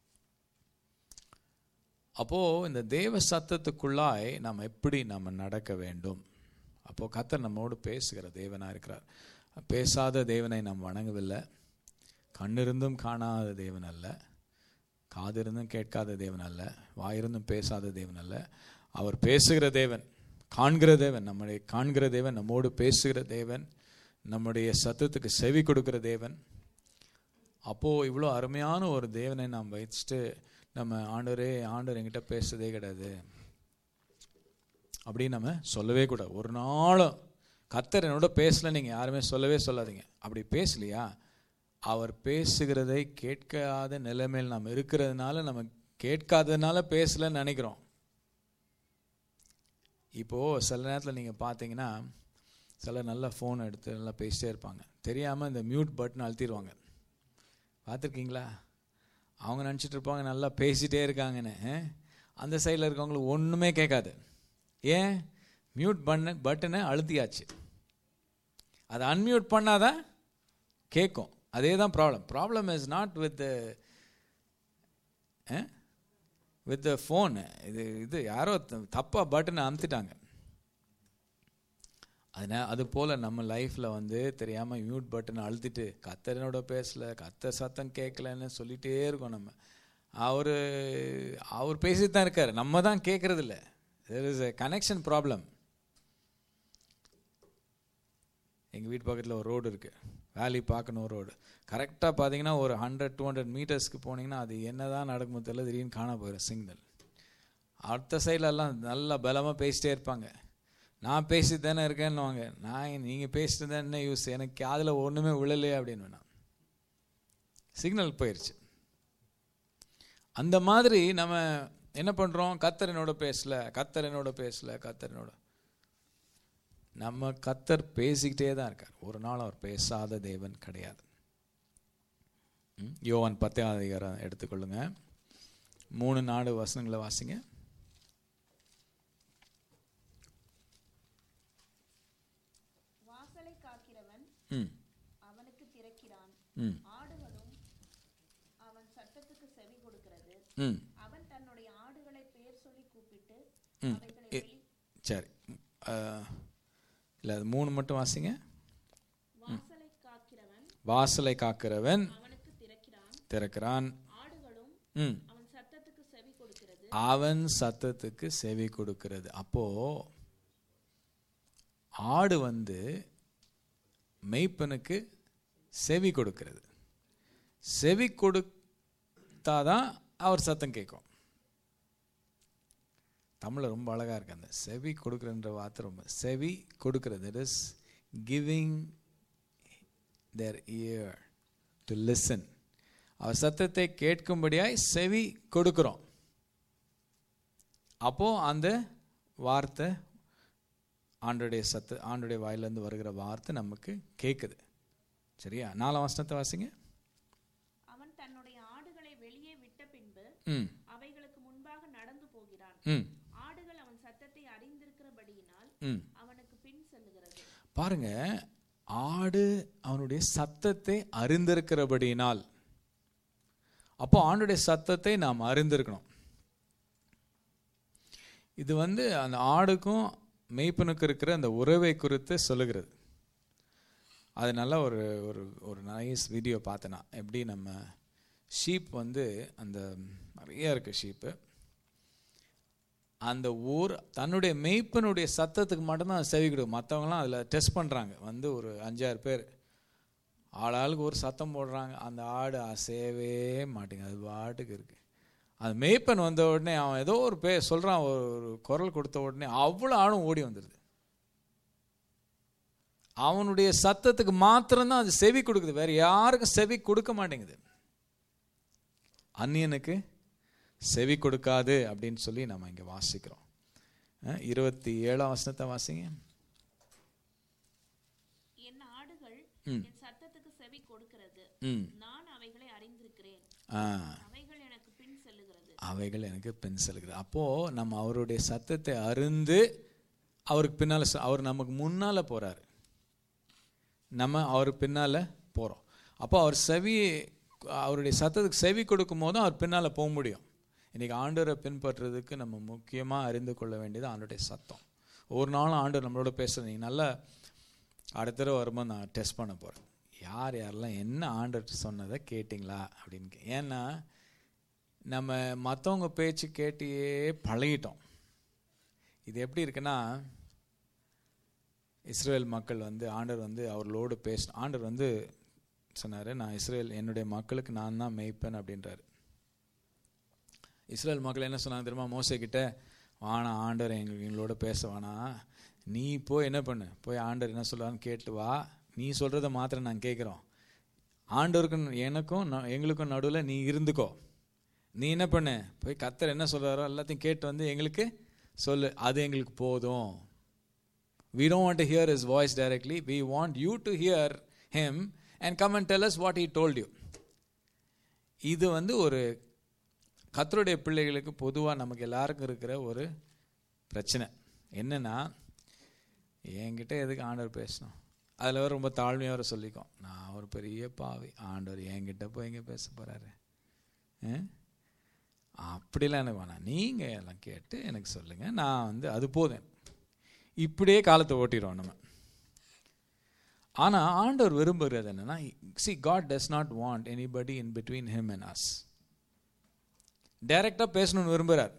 அப்போ இந்த தேவ சத்தத்துக்குள்ளாய் நாம் எப்படி நம்ம நடக்க வேண்டும் அப்போ கத்தர் நம்மோடு பேசுகிற தேவனா இருக்கிறார் பேசாத தேவனை நாம் வணங்கவில்லை கண்ணிருந்தும் காணாத தேவன் அல்ல காதிருந்தும் கேட்காத தேவன் அல்ல வாயிருந்தும் பேசாத தேவன் அல்ல அவர் பேசுகிற தேவன் காண்கிற தேவன் நம்முடைய காண்கிற தேவன் நம்மோடு பேசுகிற தேவன் நம்முடைய சத்தத்துக்கு செவி கொடுக்கிற தேவன் அப்போ இவ்வளோ அருமையான ஒரு தேவனை நாம் வச்சுட்டு நம்ம ஆண்டவரே ஆண்டவர் என்கிட்ட பேசுறதே கிடையாது அப்படின்னு நம்ம சொல்லவே கூடாது ஒரு நாளும் கத்தர் என்னோட பேசல நீங்கள் யாருமே சொல்லவே சொல்லாதீங்க அப்படி பேசலையா அவர் பேசுகிறதை கேட்காத நிலைமையில் நாம் இருக்கிறதுனால நம்ம கேட்காததுனால பேசலன்னு நினைக்கிறோம் இப்போது சில நேரத்தில் நீங்கள் பார்த்தீங்கன்னா சிலர் நல்லா ஃபோன் எடுத்து நல்லா பேசிட்டே இருப்பாங்க தெரியாமல் இந்த மியூட் பட்டன் அழுத்திடுவாங்க பார்த்துருக்கீங்களா அவங்க நினச்சிட்டு இருப்பாங்க நல்லா பேசிகிட்டே இருக்காங்கன்னு அஹ்? அந்த சைடில் இருக்கவங்களுக்கு ஒன்றுமே கேட்காது ஏன் மியூட் பண்ண பட்டனை அழுத்தியாச்சு அதை அன்மியூட் பண்ணாதான் கேட்கும் அதே தான் problem problem is not with with phone இது இது யாரோ தப்பாக பட்டனை அமுத்திட்டாங்க அதனால் அது போல் நம்ம லைஃப்பில் வந்து தெரியாமல் மியூட் பட்டனை அழுத்திட்டு கத்தரனோட பேசல கத்த சத்தம் கேட்கலன்னு சொல்லிகிட்டே இருக்கோம் நம்ம அவர் அவர் பேசிட்டு தான் இருக்கார் நம்ம தான் கேட்குறதில்ல there is a connection problem எங்கள் வீட்டு பக்கத்தில் ஒரு ரோடு இருக்குது வேலி பார்க்கணும் ரோடு கரெக்டாக பார்த்தீங்கன்னா ஒரு ஹண்ட்ரட் டூ ஹண்ட்ரட் மீட்டர்ஸ்க்கு போனீங்கன்னா அது என்ன தான் நடக்குமோ தெரியல திடீர்னு காண போயிடும் சிக்னல் அடுத்த side ல எல்லாம் நல்லா பலமாக பேசிட்டே இருப்பாங்க நான் பேசிட்டு தானே இருக்கேன்னுவாங்க நான் நீங்கள் பேசிட்டு தான் என்ன யூஸ் எனக்கு அதில் ஒன்றுமே விழலையே அப்படின்னு நான் சிக்னல் போயிடுச்சு அந்த மாதிரி நம்ம என்ன பண்ணுறோம் கத்தர் என்னோட பேசல கத்தர் என்னோட பேசல கத்தர் என்னோட நம்ம கத்தர் பேசிக்கிட்டே தான் இருக்கார் ஒரு நாள் அவர் பேசாத தேவன் கிடையாது ம், யோவான் பத்தாம் அதிகாரம் எடுத்துக்கொள்ளுங்க மூணு நாடு வசனங்களை வாசிங்க வாசலை காக்கிறவன் ம் அவனுக்கு திறக்கிறான் ம் ஆடுகளும் அவன் சத்தத்துக்கு செவி கொடுக்கிறது ம் அவன் தன்னுடைய ஆடுகளை பெயர் சொல்லி கூப்பிட்டு ம் அவைகளை எ- வெளி சரி இல்லை அது மூணு மட்டும் வாசிங்க வாசலை காக்கிறவன் வாசலை காக்கிறவன் அவனுக்கு திறக்கிறான் திறக்கிறான் ஆடுகளும் ம் அவன் சத்தத்துக்கு செவி கொடுக்கிறது அவன் சத்தத்துக்கு செவி கொடுக்கிறது அப்போ ஆடு வந்து மெய்ப்பனுக்கு செவி கொடுக்கிறது செவி கொடுத்தாதான் அவர் சத்தம் கேட்கும் தமிழில் ரொம்ப அழகாக இருக்கு அந்த செவி கொடுக்குறன்ற வார்த்தை ரொம்ப செவி கொடுக்கிறது it is giving their ear to listen அவர் சத்தத்தை கேட்கும்படியாய் செவி கொடுக்கிறோம் அப்போ அந்த வார்த்தை ஆண்டுடைய சத்து ஆண்டுடைய வாயிலேருந்து வருகிற வார்த்தை நமக்கு கேட்குது சரியா நாலாம் வசனத்தை வாசிங்க அவன் தன்னுடைய ஆடுகளை வெளியே விட்ட பின்பு ம் அவைகளுக்கு முன்பாக நடந்து போகிறான் ம் ஆடுகள் அவன் சத்தத்தை அறிந்திருக்கிறபடியினால் ம் அவனுக்கு பின் செல்லுகிறது பாருங்க ஆடு அவனுடைய சத்தத்தை அறிந்திருக்கிறபடியினால் அப்போ ஆண்டுடைய சத்தத்தை நாம் அறிந்திருக்கணும் இது வந்து அந்த ஆடுக்கும் மெய்ப்பனுக்கு இருக்கிற அந்த உறவை குறித்து சொல்லுகிறது அது நல்ல ஒரு ஒரு ஒரு நைஸ் வீடியோ பார்த்தேன் நான் எப்படி நம்ம ஷீப் வந்து அந்த நிறைய இருக்குது ஷீப்பு அந்த ஊர் தன்னுடைய மெய்ப்பனுடைய சத்தத்துக்கு மட்டும்தான் அது செவி கொடுக்கும் மற்றவங்களாம் அதில் டெஸ்ட் பண்ணுறாங்க வந்து ஒரு அஞ்சாறு பேர் ஆளாளுக்கு ஒரு சத்தம் போடுறாங்க அந்த ஆடு அசையவே மாட்டேங்குது அது பாட்டுக்கு இருக்கு அந்த மேய்ப்பன் வந்த உடனே அவன் ஏதோ ஒரு பே சொல்கிறான் ஒரு ஒரு குரல் கொடுத்த உடனே அவ்வளோ ஆடும் ஓடி வந்துடுது அவனுடைய சத்தத்துக்கு மாத்திரம்தான் அது செவி கொடுக்குது வேற யாருக்கும் செவி கொடுக்க மாட்டேங்குது அந்நியனுக்கு செவி கொடுக்காது அப்படின்னு சொல்லி நம்ம இங்கே வாசிக்கிறோம் அஹ், இருபத்தி ஏழாம் வசனத்தை வாசிங்க என் ஆடுகள் ம். என் சத்தத்துக்கு செவி கொடுக்கிறது ம் நான் அவைகளை அறிந்திருக்கிறேன் ஆ அவைகள் எனக்கு பின் செல்லுகிறது அவைகள் எனக்கு பின் செல்கிறது அப்போது நம்ம அவருடைய சத்தத்தை அருந்து அவருக்கு பின்னால் அவர் நமக்கு முன்னால் போகிறாரு நம்ம அவர் பின்னால் போகிறோம் அப்போ அவர் செவி அவருடைய சத்தத்துக்கு செவி கொடுக்கும் போதும் அவர் பின்னால் போக முடியும் இன்றைக்கி ஆண்டவரை பின்பற்றுறதுக்கு நம்ம முக்கியமாக அறிந்து கொள்ள வேண்டியது ஆண்டோடைய சத்தம் ஒரு நாளும் ஆண்டவர் நம்மளோட பேசுறது நீங்கள் நல்லா அடுத்த தடவை வரும்போது நான் டெஸ்ட் பண்ண போகிறேன் யார் யாரெல்லாம் என்ன ஆண்டவர் சொன்னதை கேட்டிங்களா அப்படின்னு கே- ஏன்னா நம்ம மற்றவங்க பேச்சு கேட்டியே பழகிட்டோம் இது எப்படி இருக்குன்னா இஸ்ரேல் மக்கள் வந்து ஆண்டவர் வந்து அவர்களோடு பேச ஆண்டவர் வந்து சொன்னார் நான் இஸ்ரேல் என்னுடைய மக்களுக்கு நான் தான் மேய்ப்பேன் அப்படின்றாரு இஸ்ரேல் மக்கள் என்ன சொன்னாங்க தெரியுமா மோசே கிட்ட வானா ஆண்டவர் எங்க எங்களோட பேச வேணாம் நீ போய் என்ன பண்ணு போய் ஆண்டவர் என்ன சொல்றான்னு கேட்டு வா நீ சொல்கிறத மாத்திரம் நான் கேட்குறோம் ஆண்டவருக்கும் எனக்கும் ந- எங்களுக்கும் நடுவில் நீ இருந்துக்கோ நீ என்ன பண்ண போய் கத்தர் என்ன சொல்கிறாரோ எல்லாத்தையும் கேட்டு வந்து எங்களுக்கு சொல்லு அது எங்களுக்கு போதும் we don't want to hear his voice directly we want you to hear him and come and tell us what he told you இது வந்து ஒரு கத்தருடைய பிள்ளைகளுக்கு பொதுவாக நமக்கு எல்லாருக்கும் இருக்கிற ஒரு பிரச்சனை என்னன்னா என்கிட்ட எதுக்கு ஆண்டவர் பேசணும் அதில் வேற ரொம்ப தாழ்மையாக வர சொல்லிக்கோம் நான் ஒரு பெரிய பாவி ஆண்டவர் என்கிட்ட போய் எங்கே பேச போகிறாரு அப்படிலாம் எனக்கு வேணாம் நீங்கள் எல்லாம் கேட்டு எனக்கு சொல்லுங்கள் நான் வந்து அது போதும் இப்படியே காலத்தை ஓட்டிடுவோம் நம்ம ஆனால் ஆண்டவர் விரும்புகிறது என்னன்னா see God does not want anybody in between him and us டைரக்டாக பேசணும்னு விரும்புகிறார்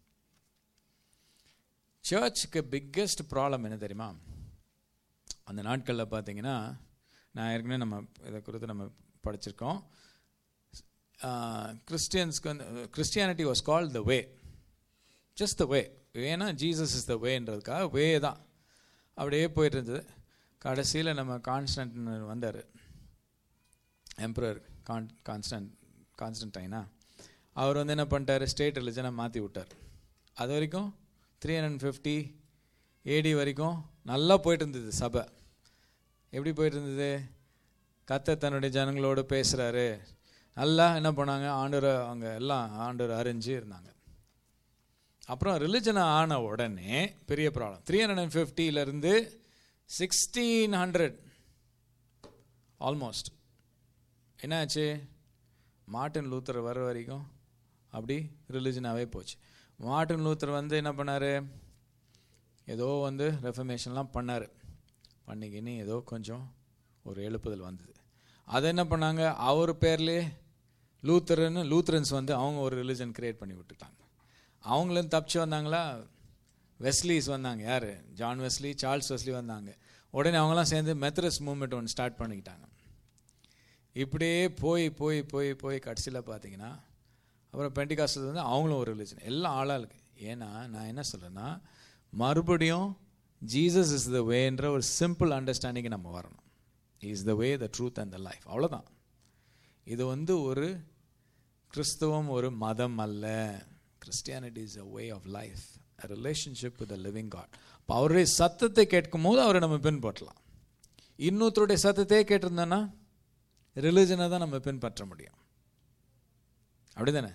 சர்ச்சுக்கு பிக்கெஸ்ட் ப்ராப்ளம் என்ன தெரியுமா அந்த நாட்களில் பார்த்தீங்கன்னா நான் ஏற்கனவே நம்ம இதை குறித்து நம்ம படிச்சிருக்கோம் கிறிஸ்டியன்ஸ்க்கு வந்து Christianity was call the way just the way வேனா ஜீசஸ் இஸ் த வேன்றதுக்காக வே தான் அப்படியே போயிட்டு இருந்தது கடைசியில் நம்ம கான்ஸ்டன்ட் வந்தார் எம்ப்ரர் கான் கான்ஸ்டன்ட் கான்ஸ்டன்டைனா அவர் வந்து என்ன பண்ணிட்டாரு ஸ்டேட் ரிலிஜனை மாற்றி விட்டார் அது வரைக்கும் த்ரீ ஹண்ட்ரட் ஃபிஃப்டி ஏடி வரைக்கும் நல்லா போயிட்டு இருந்தது சபை எப்படி போயிட்டு இருந்தது கத்த தன்னுடைய ஜனங்களோடு பேசுகிறாரு நல்லா என்ன பண்ணாங்க ஆண்டவரை அவங்க எல்லாம் ஆண்டவர் அறிஞ்சு இருந்தாங்க அப்புறம் ரிலிஜனை ஆன உடனே பெரிய ப்ராப்ளம் த்ரீ ஹண்ட்ரட் அண்ட் ஃபிஃப்டியிலேருந்து சிக்ஸ்டீன் ஹண்ட்ரட் ஆல்மோஸ்ட் என்னாச்சு மார்ட்டின் லூத்தர் வர வரைக்கும் அப்படி ரிலிஜனாகவே போச்சு மார்ட்டின் லூத்தர் வந்து என்ன பண்ணார் ஏதோ வந்து ரெஃபர்மேஷன்லாம் பண்ணார் பண்ணிக்கின்னு ஏதோ கொஞ்சம் ஒரு எழுப்புதல் வந்தது அதை என்ன பண்ணாங்க அவர் பேர்லேயே லூத்தர்னு லூத்தரன்ஸ் வந்து அவங்க ஒரு ரிலிஜன் கிரியேட் பண்ணி விட்டுட்டாங்க அவங்களும் தப்பிச்சு வந்தாங்களா வெஸ்லிஸ் வந்தாங்க யார் ஜான் வெஸ்லி சார்ல்ஸ் வெஸ்லி வந்தாங்க உடனே அவங்களாம் சேர்ந்து மெத்தரஸ் மூவ்மெண்ட் ஒன்று ஸ்டார்ட் பண்ணிக்கிட்டாங்க இப்படியே போய் போய் போய் போய் கடைசியில் பார்த்தீங்கன்னா அப்புறம் பெண்டிகாஸ்டல் வந்து அவங்களும் ஒரு ரிலிஜன் எல்லாம் ஆளாளுக்கு ஏன்னா நான் என்ன சொல்கிறேன்னா மறுபடியும் ஜீசஸ் இஸ் த வேன்ற ஒரு சிம்பிள் அண்டர்ஸ்டாண்டிங் நம்ம வரணும் is the way the truth and the life அவ்வளோதான் இது வந்து ஒரு கிறிஸ்தவம் ஒரு மதம் அல்ல Christianity is a way of life a relationship with a living God இப்போ அவருடைய சத்தத்தை கேட்கும் போது அவரை நம்ம பின்பற்றலாம் இன்னொருத்தருடைய சத்தத்தையே கேட்டிருந்தோன்னா ரிலிஜனை தான் நம்ம பின்பற்ற முடியும் அப்படிதானே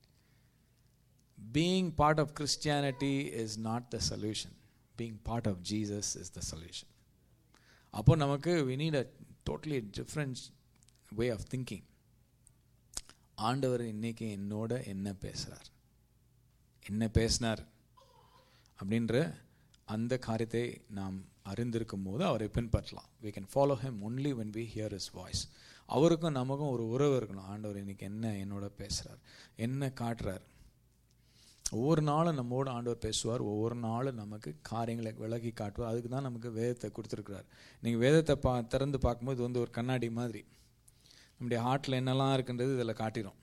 being part of Christianity is not the solution being part of Jesus is the solution அப்போ நமக்கு we need a totally different way of thinking ஆண்டவர் இன்னைக்கு என்னோட என்ன பேசுகிறார் என்ன பேசினார் அப்படின்ற அந்த காரியத்தை நாம் அறிந்திருக்கும் போது அவரை பின்பற்றலாம் we can follow him only when we hear his voice அவருக்கும் நமக்கும் ஒரு உறவு இருக்கணும் ஆண்டவர் இன்னைக்கு என்ன என்னோட பேசுகிறார் என்ன காட்டுறார் ஒவ்வொரு நாளும் நம்மோடு ஆண்டவர் பேசுவார் ஒவ்வொரு நாளும் நமக்கு காரியங்களை விலகி காட்டுவார் அதுக்கு தான் நமக்கு வேதத்தை கொடுத்துருக்கிறார் நீங்கள் வேதத்தை பா திறந்து பார்க்கும்போது இது வந்து ஒரு கண்ணாடி மாதிரி நம்முடைய ஹார்ட்டில் என்னெல்லாம் இருக்குன்றது இதில் காட்டிடும்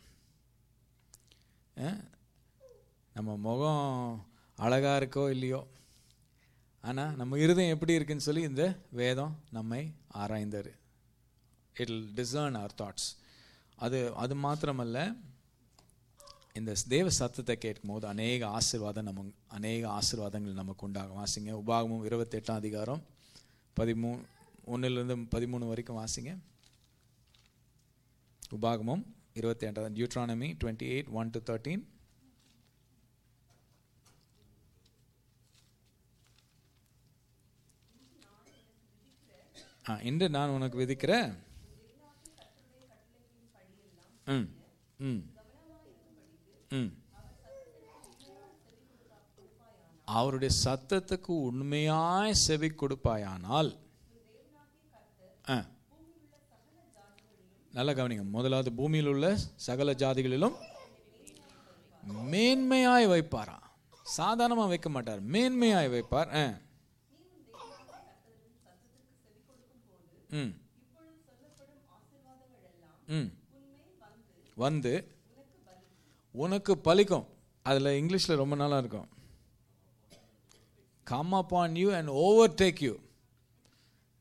நம்ம முகம் அழகாக இருக்கோ இல்லையோ ஆனால் நம்ம இருதயம் எப்படி இருக்குன்னு சொல்லி இந்த வேதம் நம்மை ஆராய்ந்தார் it will discern our thoughts அது அது மாத்திரமல்ல இந்த தேவ சத்தத்தை கேட்கும் போது அநேக ஆசிர்வாதம் நம்ம அநேக ஆசிர்வாதங்கள் நமக்கு உண்டாகும் வாசிங்க உபாகமும் இருபத்தெட்டாம் அதிகாரம் பதிமூணு ஒன்றுலேருந்து பதிமூணு வரைக்கும் வாசிங்க உபாகமும் இருபத்தி எட்டாம் Deuteronomy twenty eight one to thirteen ஆ இன்று நான் உனக்கு விதிக்கிற ம் ம் ம் அவருடைய சத்தத்துக்கு உண்மையாய் செவி கொடுப்பாயானால் ஆ நல்லா கவனிங்க முதலாவது பூமியில் உள்ள சகல ஜாதிகளிலும் மேன்மையாய் வைப்பாரா சாதாரணமாக வைக்க மாட்டார் மேன்மையாய் வைப்பார் ஆ ம் ம் வந்து உனக்கு பலிக்கும் அதில் இங்கிலீஷில் ரொம்ப நாளாக இருக்கும் come upon you and overtake you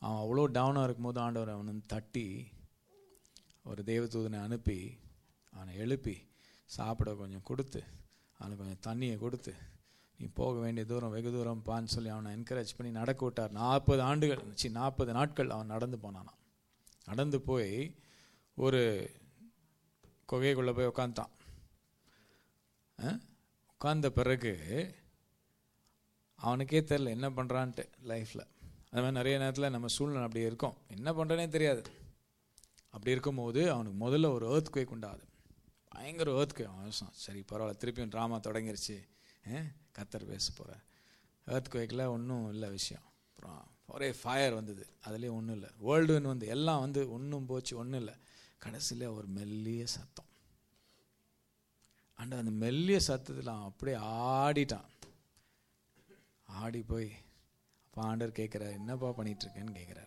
அவன் அவ்வளோ டவுனாக இருக்கும்போது ஆண்டவர் அவனை வந்து தட்டி ஒரு தேவதூதனை அனுப்பி அவனை எழுப்பி சாப்பிட கொஞ்சம் கொடுத்து அவனுக்கு கொஞ்சம் தண்ணியை கொடுத்து நீ போக வேண்டிய தூரம் வெகு தூரம் பான்னு சொல்லி அவனை என்கரேஜ் பண்ணி நடக்க விட்டார் நாற்பது ஆண்டுகள் சி நாற்பது நாட்கள் அவன் நடந்து போனானான் நடந்து போய் ஒரு குகைக்குள்ளே போய் உட்காந்துட்டான் உட்கார்ந்த பிறகு அவனுக்கே தெரில என்ன பண்ணுறான்ட்டு லைஃப்பில் அது மாதிரி நிறைய நேரத்தில் நம்ம சூழ்நிலை அப்படி இருக்கும் என்ன பண்ணுறனே தெரியாது அப்படி இருக்கும்போது அவனுக்கு முதல்ல ஒரு ஏர்த் குவேக் உண்டாது பயங்கர ஏர்த் குவேக் அவன் யோசிச்சான், சரி பரவாயில்ல திருப்பியும் ட்ராமா தொடங்கிருச்சு ஆ, கத்தர் பேச போகிறார் ஏர்த் குவேக்கில் ஒன்றும் இல்லை விஷயம் அப்புறம் ஒரே ஃபயர் வந்தது அதுலேயும் ஒன்றும் இல்லை வேர்ல்டுன்னு வந்து எல்லாம் வந்து ஒன்றும் போச்சு ஒன்றும் இல்லை கடைசியில் ஒரு மெல்லிய சத்தம் அண்ட் அந்த மெல்லிய சத்தத்தில் அவன் அப்படியே ஆடிட்டான் ஆடி போய் அப்போ ஆண்டவர் கேட்குறாரு என்னப்பா பண்ணிட்டு இருக்கேன்னு கேட்குறாரு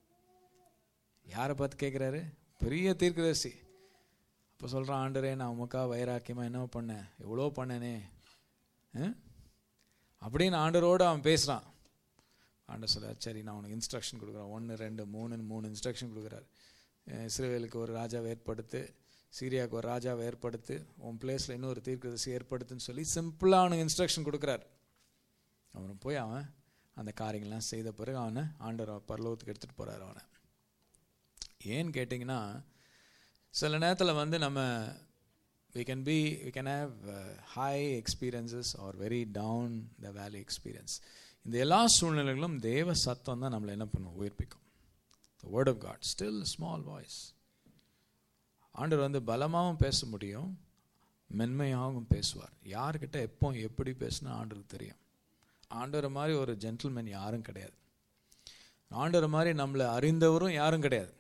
யாரை பார்த்து கேட்குறாரு பெரிய தீர்க்கதரிசி அப்போ சொல்கிறான் ஆண்டரே நான் உமக்கா வைராக்கியமாக என்ன பண்ணேன் எவ்வளோ பண்ணேனே ஆ? அப்படின்னு ஆண்டரோடு அவன் பேசுகிறான் ஆண்டர் சொல்றார் சரி நான் உனக்கு இன்ஸ்ட்ரக்ஷன் கொடுக்குறேன் ஒன்று ரெண்டு மூணுன்னு மூணு இன்ஸ்ட்ரக்ஷன் கொடுக்குறாரு அஹ் இஸ்ரவேலுக்கு ஒரு ராஜாவை ஏற்படுத்து சீரியாவுக்கு ஒரு ராஜாவை ஏற்படுத்து உன் பிளேஸில் இன்னொரு தீர்க்கதரிசி ஏற்படுத்துன்னு சொல்லி சிம்பிளாக அவனுக்கு இன்ஸ்ட்ரக்ஷன் கொடுக்குறாரு அவன் போய் அவன் அந்த காரியங்கள்லாம் செய்த பிறகு அவனை ஆண்டவர் பரலோகத்துக்கு எடுத்துகிட்டு போகிறார் அவனை ஏன்னு கேட்டிங்கன்னா சில நேரத்தில் வந்து நம்ம we can be we can have uh, high experiences or very down the valley experience இந்த எல்லா சூழ்நிலைகளும் தேவ சத்தம் தான் நம்மளை என்ன பண்ணும் உயிர்ப்பிக்கும் the word of god still small voice ஆண்டவர் வந்து பலமாகவும் பேச முடியும் மென்மையாகவும் பேசுவார் யார்கிட்ட எப்போ எப்படி பேசினா ஆண்டருக்கு தெரியும் ஆண்டவர் மாதிரி ஒரு ஜென்டில்மேன் யாரும் கிடையாது ஆண்டவர் மாதிரி நம்மளை அறிந்தவரும் யாரும் கிடையாது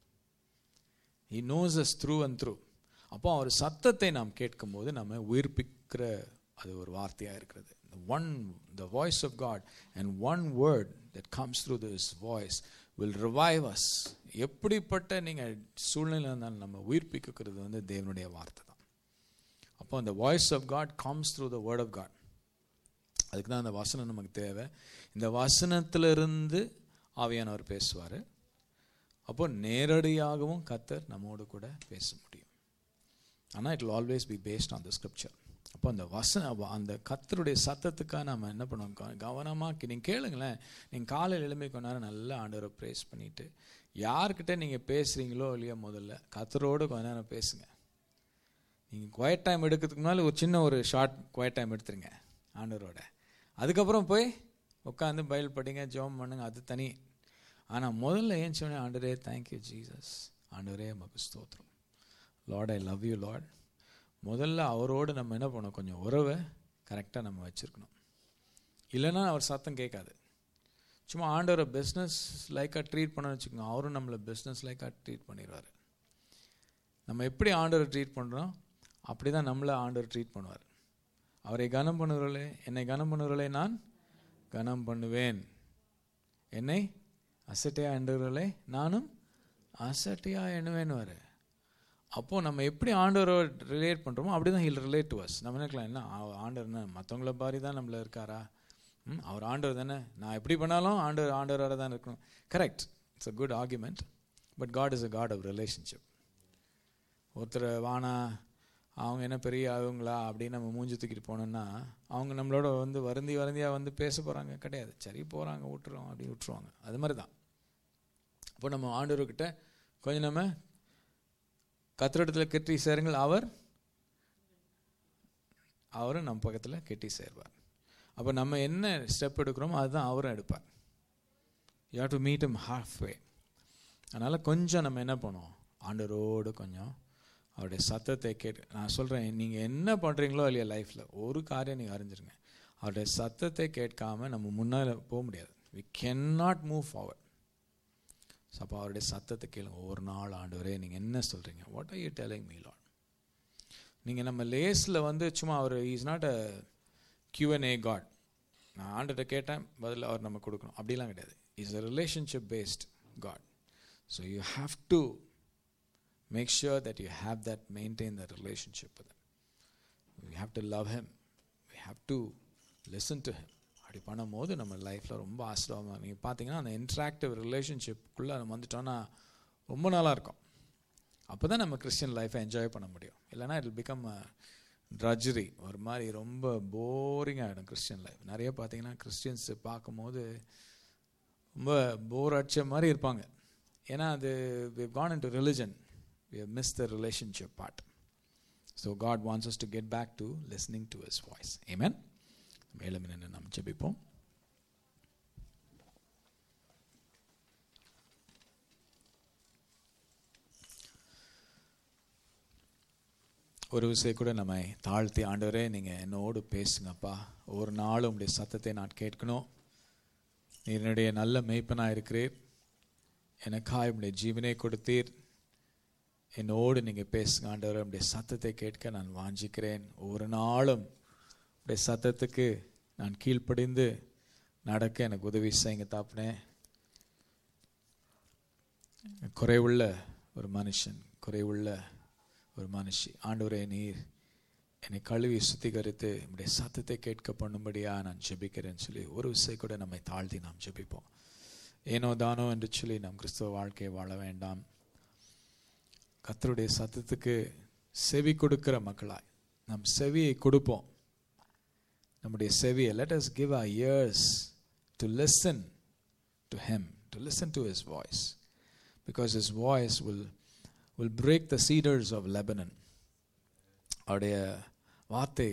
he knows us through and through அப்போ அவர் சத்தத்தை நாம் கேட்கும்போது நம்ம உயிர்ப்பிக்கிற அது ஒரு வார்த்தையாக இருக்கிறது one the voice of God and one word that comes through this voice will revive us எப்படிப்பட்ட நீங்கள் சூழ்நிலை இருந்தாலும் நம்ம உயிர்ப்பிக்கிறது வந்து தேவனுடைய வார்த்தை தான் அப்போ அந்த voice of God comes through the word of God அதுக்கு தான் அந்த வசனம் நமக்கு தேவை இந்த வசனத்திலிருந்து ஆவியானவர் பேசுவார் அப்போ நேரடியாகவும் கத்தர் நம்மோடு கூட பேச முடியும் ஆனால் it will always be based on the scripture அப்போ அந்த வசன அவ- அந்த கத்தருடைய சத்தத்துக்காக நம்ம என்ன பண்ணுவோம் க- கவனமா கே- நீங்க கேளுங்களேன் நீங்கள் காலையில் எழுமை கொஞ்ச நேரம் நல்லா ஆண்டவரை ப்ரேஸ் பண்ணிட்டு யார்கிட்ட நீங்கள் பேசுகிறீங்களோ இல்லையோ முதல்ல கத்தரோடு கொஞ்ச நேரம் பேசுங்க நீங்கள் குவைட் டைம் எடுக்கிறதுக்கு முன்னால் ஒரு சின்ன ஒரு ஷார்ட் குவைட் டைம் எடுத்துருங்க ஆண்டவரோட அதுக்கப்புறம் போய் உட்காந்து பைபிள் படிங்க ஜெபம் பண்ணுங்க அது தனி ஆனால் முதல்ல ஏன் சொன்னேன் ஆண்டரே தேங்க்யூ ஜீசஸ் ஆண்டவரே மக்கு ஸ்தோத்திரம் Lord I love you Lord முதல்ல அவரோடு நம்ம என்ன பண்ணோம் கொஞ்சம் உறவை கரெக்டாக நம்ம வச்சுருக்கணும் இல்லைன்னா அவர் சத்தம் கேட்காது சும்மா ஆண்டவரை பிஸ்னஸ் லைக்காக ட்ரீட் பண்ண வச்சுக்கோங்க அவரும் நம்மளை பிஸ்னஸ் லைக்காக ட்ரீட் பண்ணிடுவார் நம்ம எப்படி ஆண்டவரை ட்ரீட் பண்ணுறோம் அப்படி தான் நம்மளை ஆண்டவர் ட்ரீட் பண்ணுவார் அவரை கனம் பண்ணுகிறவர்களே என்னை கனம் பண்ணுகிறவர்களே நான் கனம் பண்ணுவேன் என்னை அசட்டையா எண்ணுகிறவர்களே நானும் அசட்டையா எண்ணுவேன்னு அப்போ நம்ம எப்படி ஆண்டவரை ரிலேட் பண்ணுறோமோ அப்படி தான் ஹில் ரிலேட் டு அஸ் நம்ம நினைக்கலாம் என்ன ஆ- ஆண்டவர் என்ன மற்றவங்கள மாதிரி தான் நம்மள இருக்காரா ம், அவர் ஆண்டவர் தானே நான் எப்படி பண்ணாலும் ஆண்டவர் ஆண்டவராக தான் இருக்கணும் correct it's a good argument but God is a God of relationship ஒருத்தர் வானா அவங்க என்ன பெரிய ஆகுங்களா அப்படின்னு நம்ம மூஞ்சி தூக்கிட்டு போனோம்னா அவங்க நம்மளோட வந்து வருந்தி வருந்தியாக வந்து பேச போகிறாங்க கிடையாது சரி போகிறாங்க விட்டுறோம் அப்படி விட்டுருவாங்க அது மாதிரி தான் இப்போ நம்ம ஆண்டவர்கிட்ட கொஞ்சம் நம்ம கத்திரிடத்தில் கெட்டி சேருங்கள் அவர் அவரும் நம்ம பக்கத்தில் கெட்டி சேர்வார் அப்போ நம்ம என்ன ஸ்டெப் எடுக்கிறோமோ அதுதான் அவரும் எடுப்பார் you have to meet him half way அதனால் கொஞ்சம் நம்ம என்ன பண்ணுவோம் ஆண்டவரோடு கொஞ்சம் அவருடைய சத்தத்தை கேட்டு நான் சொல்கிறேன் நீங்கள் என்ன பண்ணுறீங்களோ இல்லையா லைஃப்பில் ஒரு காரியம் நீங்கள் அறிஞ்சிருங்க அவருடைய சத்தத்தை கேட்காம நம்ம முன்னால் போக முடியாது we cannot move forward so அப்போ அவருடைய சத்தத்தை கேளுங்க ஒவ்வொரு நாள் ஆண்டவரே நீங்கள் என்ன சொல்கிறீங்க what are you telling me Lord நீங்கள் நம்ம லேஸில் வந்து சும்மா அவர் is not a Q N A God நான் ஆண்டுகிட்ட கேட்டேன் பதில் அவர் நம்ம கொடுக்கணும் அப்படிலாம் கிடையாது is a relationship based God so you have to make sure that you have that maintain the relationship with we have to love him we have to listen to him அப்படி பண்ணும்போது நம்ம லைஃப்பில் ரொம்ப ஆசீர்வாதமாக நீங்கள் பார்த்தீங்கன்னா அந்த இன்ட்ராக்டிவ் ரிலேஷன்ஷிப்குள்ளே நம்ம வந்துட்டோன்னா ரொம்ப நல்லா இருக்கும் அப்போ தான் நம்ம கிறிஸ்டியன் லைஃப்பை என்ஜாய் பண்ண முடியும் இல்லைனா இட் பிகம் ட்ரஜரி ஒரு மாதிரி ரொம்ப போரிங் ஆகிடும் கிறிஸ்டியன் லைஃப் நிறைய பார்த்தீங்கன்னா கிறிஸ்டியன்ஸ் பார்க்கும்போது ரொம்ப போர் அடிச்ச மாதிரி இருப்பாங்க ஏன்னா அது we can into religion we miss the relationship part so God wants us to get back to listening to his voice amen மேலும் என்ன நாம் ஜெபிப்போம் ஒரு விஷயம் கூட நம்மை தாழ்த்தி ஆண்டவரே நீங்கள் என்னோடு பேசுங்கப்பா ஒரு நாளும் உங்களுடைய சத்தத்தை நான் கேட்கணும் நீர் என்னுடைய நல்ல மெய்ப்பனாக இருக்கிறீர் எனக்காக உங்களுடைய ஜீவனை கொடுத்தீர் என்னோடு நீங்கள் பேசுங்க ஆண்டவரே உங்களுடைய சத்தத்தை கேட்க நான் வாஞ்சிக்கிறேன் ஒரு நாளும் உங்களுடைய சத்தத்துக்கு நான் கீழ்ப்படிந்து நடக்க எனக்கு உதவி செய்யுங்க தாப்புனே குறைவுள்ள ஒரு மனுஷன் குறைவுள்ள ஒரு மனுஷி ஆண்டவரே நீர் என்னை கழுவி சுத்திகரித்து உடைய சத்தத்தை கேட்க பண்ணும்படியா நான் ஜெபிக்கிறேன்னு சொல்லி ஒரு விஷயம் கூட நம்மை தாழ்த்தி நாம் ஜெபிப்போம் ஏனோ தானோ என்று சொல்லி நம் கிறிஸ்தவ வாழ்க்கையை வாழ வேண்டாம் கத்தருடைய சத்தத்துக்கு செவி கொடுக்கிற மக்களாய் நம் செவியை கொடுப்போம் நம்முடைய செவியை let us give our ears to listen to him to listen to his voice because his voice will will break the cedars of Lebanon அவருடைய வார்த்தை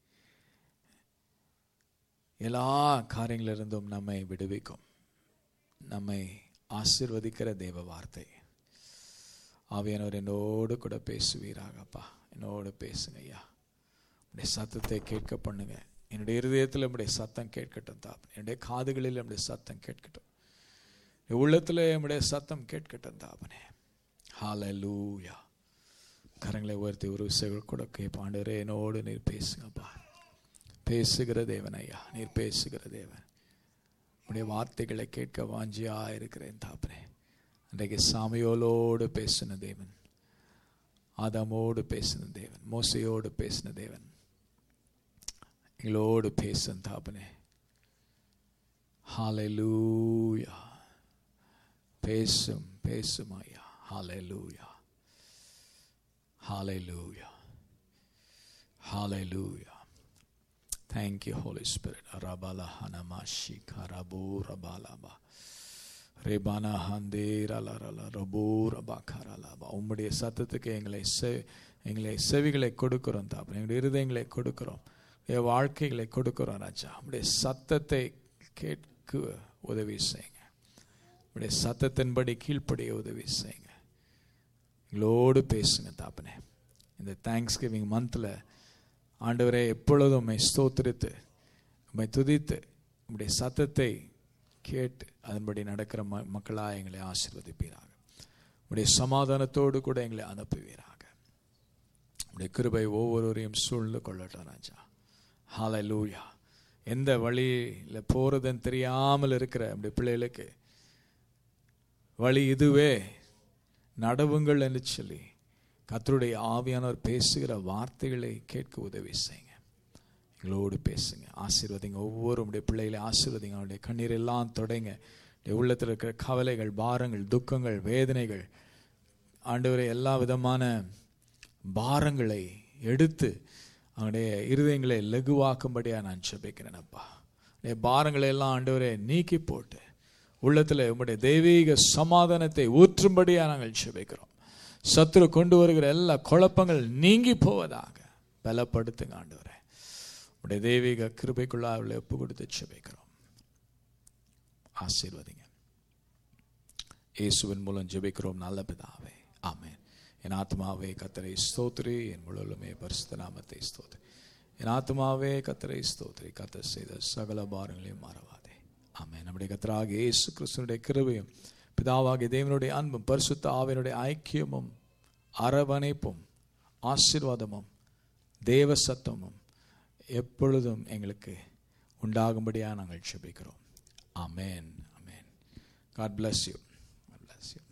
எல்லா காரியங்களிலிருந்தும் நம்மை விடுவிக்கும் நம்மை ஆசிர்வதிக்கிற தேவ வார்த்தை ஆவியானவர் என்னோடு கூட பேசுவீராக அப்பா என்னோடு பேசுங்க ஐயா உடைய சத்தத்தை கேட்க பண்ணுங்க என்னுடைய இருதயத்தில் நம்முடைய சத்தம் கேட்கட்டும் தாப் என்னுடைய காதுகளில் நம்முடைய சத்தம் கேட்கட்டும் என் உள்ளத்தில் நம்முடைய சத்தம் கேட்கட்டும் தாபனே ஹalleluya கரங்களை உயர்த்தி ஒரு விஷயம் கூட கேட்பாண்டரே என்னோடு நீர் பேசுங்கப்பா பேசுகிற தேவன் ஐயா நீர் பேசுகிற தேவன் உடைய வார்த்தைகளை கேட்க வாஞ்சியா இருக்கிறேன் தாப்பனே அன்றைக்கு சாமியோலோடு பேசின தேவன் ஆதாமோடு பேசின தேவன் மோசையோடு பேசின தேவன் எங்களோடு பேசும் தாப்பனே ஹalleluya பேசும் பேசும் ஐயா ஹalleluya hallelujah hallelujah thank you holy spirit arabala hanamashi karabu rabalaba rebana handera larala rabu rabakaralaba உம்முடைய சத்தத்துக்கு எங்களை செ- எங்களை செவிகளை கொடுக்கிறோம் தாப்பா எங்களுடைய இருதயங்களை கொடுக்கிறோம் என் வாழ்க்கைகளை கொடுக்கிறோம் ராஜா உம்முடைய சத்தத்தை கேட்க உதவி செய்யுங்க உம்முடைய சத்தத்தின்படி கீழ்ப்படிய உதவி செய்யுங்க எங்களோடு பேசுங்க தாப்பனே இந்த தேங்க்ஸ் கிவிங் மந்தில் ஆண்டவரே எப்பொழுதும் உம்மை ஸ்தோத்திரித்து உம்மை துதித்து உம்முடைய சத்தத்தை கேட்டு அதன்படி நடக்கிற ம மக்களாக எங்களை ஆசீர்வதிப்பீராக உம்முடைய சமாதானத்தோடு கூட எங்களை அனுப்புவீராக உம்முடைய கிருபை ஒவ்வொருவரையும் சூழ்ந்து கொள்ளட்டும் ராஜா ஹalleluya எந்த வழியில் போகிறதுன்னு தெரியாமல் இருக்கிற நம்முடைய பிள்ளைகளுக்கு வழி இதுவே நடவுங்கள் என்று சொல்லி கர்த்தருடைய ஆவியானவர் பேசுகிற வார்த்தைகளை கேட்க உதவி செய்யுங்க எங்களோடு பேசுங்க ஆசீர்வதிங்க ஒவ்வொரு உடைய பிள்ளைகளை ஆசீர்வதிங்க அவருடைய கண்ணீர் எல்லாம் தொடைங்க உடைய உள்ளத்தில் இருக்கிற கவலைகள் பாரங்கள் துக்கங்கள் வேதனைகள் ஆண்டவரை எல்லா விதமான பாரங்களை எடுத்து அவனுடைய இருதயங்களை லகுவாக்கும்படியா நான் செபிக்கிறேன் அப்பா உடைய பாரங்களை எல்லாம் ஆண்டவரை நீக்கி போட்டு உள்ளத்தில் உம்முடைய தெய்வீக சமாதானத்தை ஊற்றும்படியா நாங்கள் செபிக்கிறோம் சத்துரு கொண்டு வருகிற எல்லா குழப்பங்கள் நீங்கி போவதாக பலப்படுத்துங்க ஆண்டவரே உடைய தெய்வீக கிருபைக்குள்ள அவளை ஒப்பு கொடுத்து செபிக்கிறோம் ஆசீர்வதிங்க இயேசுவின் மூலம் ஜெபிக்கிறோம் நல்ல பிதாவே ஆமென் என் ஆத்மாவே கத்தரை ஸ்தோத்ரி என் முழுவலுமே பரிசுத்த நாமத்தை ஸ்தோத்ரி என் ஆத்மாவே கத்தரை ஸ்தோத்ரி கத்தர் செய்த சகல பாரங்களையும் மறவாதே ஆமென் நம்முடைய கத்தராக இயேசு கிறிஸ்துனுடைய கிருபையும் பிதாவாகிய தேவனுடைய அன்பும் பரிசுத்த ஆவியனுடைய ஐக்கியமும் அரவணைப்பும் ஆசீர்வாதமும் தேவ சத்தமும் எப்பொழுதும் எங்களுக்கு உண்டாகும்படியாக நாங்கள் செபிக்கிறோம் ஆமென் ஆமென் God bless you God bless you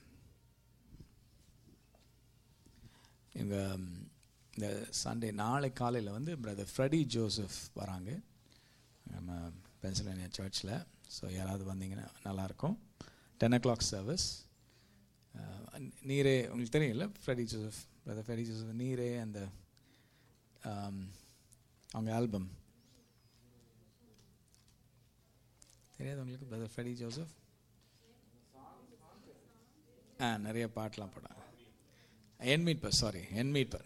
இந்த இந்த சண்டே நாளை காலையில் வந்து பிரதர் ஃப்ரெடி ஜோசப் வராங்க நம்ம பென்சில்வேனியா சர்ச்சில் ஸோ யாராவது வந்தீங்கன்னா நல்லாயிருக்கும் டென் ஓ கிளாக் சர்வீஸ் நீரே உங்களுக்கு தெரியும்ல Freddy Joseph brother Freddy Joseph நீரே அந்த um, அவங்க ஆல்பம் தெரியாது உங்களுக்கு பிரதர் ஃப்ரெடி ஜோசப் ஆ நிறைய பாட்டெலாம் போட என் மீட்பர் சாரி என் மீட்பர்